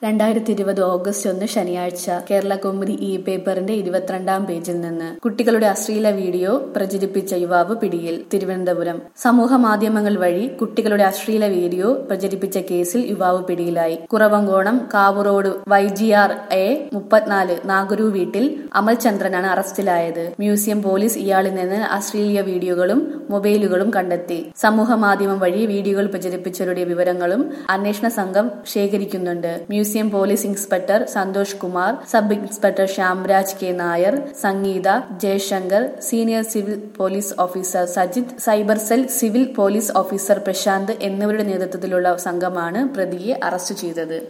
രണ്ടായിരത്തി ഇരുപത് ഓഗസ്റ്റ് ഒന്ന് ശനിയാഴ്ച കേരള കൗമുദി ഇ പേപ്പറിന്റെ ഇരുപത്തിരണ്ടാം പേജിൽ നിന്ന് കുട്ടികളുടെ അശ്ലീല വീഡിയോ പ്രചരിപ്പിച്ച യുവാവ് പിടിയിൽ തിരുവനന്തപുരം സമൂഹ മാധ്യമങ്ങൾ വഴി കുട്ടികളുടെ അശ്ലീല വീഡിയോ പ്രചരിപ്പിച്ച കേസിൽ യുവാവ് പിടിയിലായി Kuravankonam Kavu road Y G R A മുപ്പത്തിനാല് നാഗരു വീട്ടിൽ അമൽ ചന്ദ്രനാണ് അറസ്റ്റിലായത് മ്യൂസിയം പോലീസ് ഇയാളിൽ നിന്ന് അശ്ലീല വീഡിയോകളും മൊബൈലുകളും കണ്ടെത്തി സമൂഹ മാധ്യമം വഴി വീഡിയോകൾ പ്രചരിപ്പിച്ചവരുടെ വിവരങ്ങളും അന്വേഷണ സംഘം ശേഖരിക്കുന്നുണ്ട് museum police inspector Santhosh Kumar sub inspector Shyamraj K Nair Sangeetha Jayasankar senior civil police officer Sajith cyber cell civil police officer Prashanth എന്നിവരുടെ നേതൃത്വത്തിലുള്ള സംഘമാണ് പ്രതിയെ അറസ്റ്റ് ചെയ്തത്